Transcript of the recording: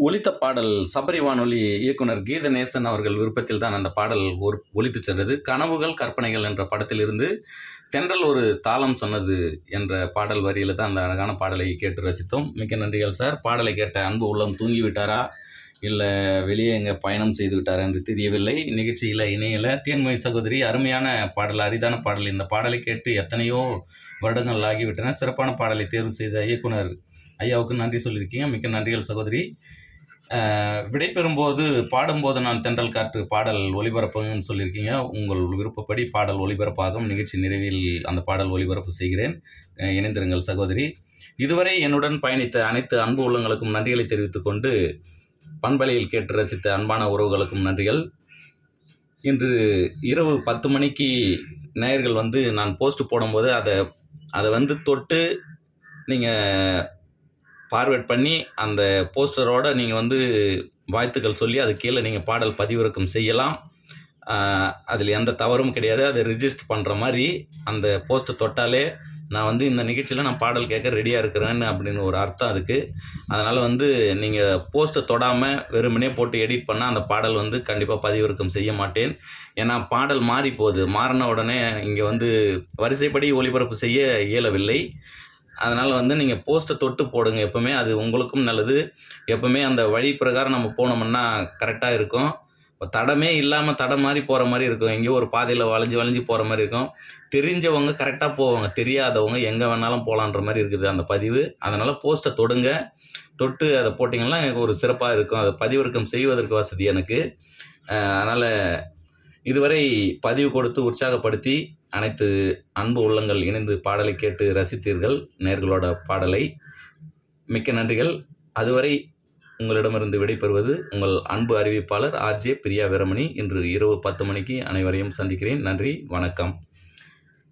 ஒலித்த பாடல் சபரி வானொலி இயக்குனர் கீதநேசன் அவர்கள் விருப்பத்தில் தான் அந்த பாடல் ஒரு ஒலித்து சென்றது கனவுகள் கற்பனைகள் என்ற படத்திலிருந்து தென்றல் ஒரு தாளம் சொன்னது என்ற பாடல் வரியில தான் அந்த அழகான பாடலை கேட்டு ரசித்தோம் மிக்க நன்றிகள் சார் பாடலை கேட்ட அன்பு உள்ளம் தூங்கி விட்டாரா இல்லை வெளியே எங்கே பயணம் செய்து விட்டாரா என்று தெரியவில்லை நிகழ்ச்சியில் இணையல தேன்மொழி சகோதரி அருமையான பாடல் அரிதான பாடல் இந்த பாடலை கேட்டு எத்தனையோ வருடங்கள் ஆகிவிட்டன சிறப்பான பாடலை தேர்வு செய்த இயக்குனர் ஐயாவுக்கு நன்றி சொல்லியிருக்கீங்க மிக்க நன்றிகள் சகோதரி அஹ், விடைபெறும்போது பாடும்போது நான் தென்றல் காற்று பாடல் ஒளிபரப்புங்கன்னு சொல்லியிருக்கீங்க உங்கள் விருப்பப்படி பாடல் ஒளிபரப்பாகும் நிகழ்ச்சி நிறைவில் அந்த பாடல் ஒளிபரப்பு செய்கிறேன் அஹ், இணைந்திருங்கள் சகோதரி இதுவரை என்னுடன் பயணித்த அனைத்து அன்பு உள்ளங்களுக்கும் நன்றிகளை தெரிவித்துக் கொண்டு பண்பலையில் கேட்டு ரசித்த அன்பான உறவுகளுக்கும் நன்றிகள் இன்று இரவு பத்து மணிக்கு நேயர்கள் வந்து நான் போஸ்ட் போடும்போது அதை அதை வந்து தொட்டு நீங்கள் ஃபார்வேர்ட் பண்ணி அந்த போஸ்டரோட நீங்கள் வந்து வாழ்த்துக்கள் சொல்லி அது கீழே நீங்கள் பாடல் பதிவிறக்கம் செய்யலாம் அதில் எந்த தவறும் கிடையாது அதை ரிஜிஸ்டர் பண்ணுற மாதிரி அந்த போஸ்ட்டை தொட்டாலே நான் வந்து இந்த நிகழ்ச்சியில் நான் பாடல் கேட்க ரெடியாக இருக்கிறேன்னு அப்படின்னு ஒரு அர்த்தம் அதுக்கு அதனால் வந்து நீங்கள் போஸ்ட்டை தொடாமல் வெறுமனே போட்டு எடிட் பண்ணால் அந்த பாடல் வந்து கண்டிப்பாக பதிவிறக்கம் செய்ய மாட்டேன் ஏன்னா பாடல் மாறி போகுது மாறின உடனே இங்கே வந்து வரிசைப்படி ஒளிபரப்பு செய்ய இயலவில்லை அதனால் வந்து நீங்கள் போஸ்ட்டை தொட்டு போடுங்க எப்போவுமே அது உங்களுக்கும் நல்லது எப்போவுமே அந்த வழி பிரகாரம் நம்ம போனோம்னா கரெக்டாக இருக்கும் இப்போ தடமே இல்லாமல் தடம் மாதிரி போகிற மாதிரி இருக்கும் எங்கேயோ ஒரு பாதையில் வளைஞ்சு வளைஞ்சு போகிற மாதிரி இருக்கும் தெரிஞ்சவங்க கரெக்டாக போவாங்க தெரியாதவங்க எங்கே வேணாலும் போகலான்ற மாதிரி இருக்குது அந்த பதிவு அதனால் போஸ்ட்டை தொடுங்க தொட்டு அதை போட்டிங்கன்னா எனக்கு ஒரு சிறப்பாக இருக்கும் அதை பதிவிறக்கம் செய்வதற்கு வசதி எனக்கு அதனால் இதுவரை பதிவு கொடுத்து உற்சாகப்படுத்தி அனைத்து அன்பு உள்ளங்கள் இணைந்து பாடலை கேட்டு ரசித்தீர்கள் நேர்களோட பாடலை மிக்க நன்றிகள் அதுவரை உங்களிடமிருந்து விடைபெறுவது உங்கள் அன்பு அறிவிப்பாளர் ஆர்ஜே பிரியா வீரமணி இன்று இரவு பத்து மணிக்கு அனைவரையும் சந்திக்கிறேன் நன்றி வணக்கம்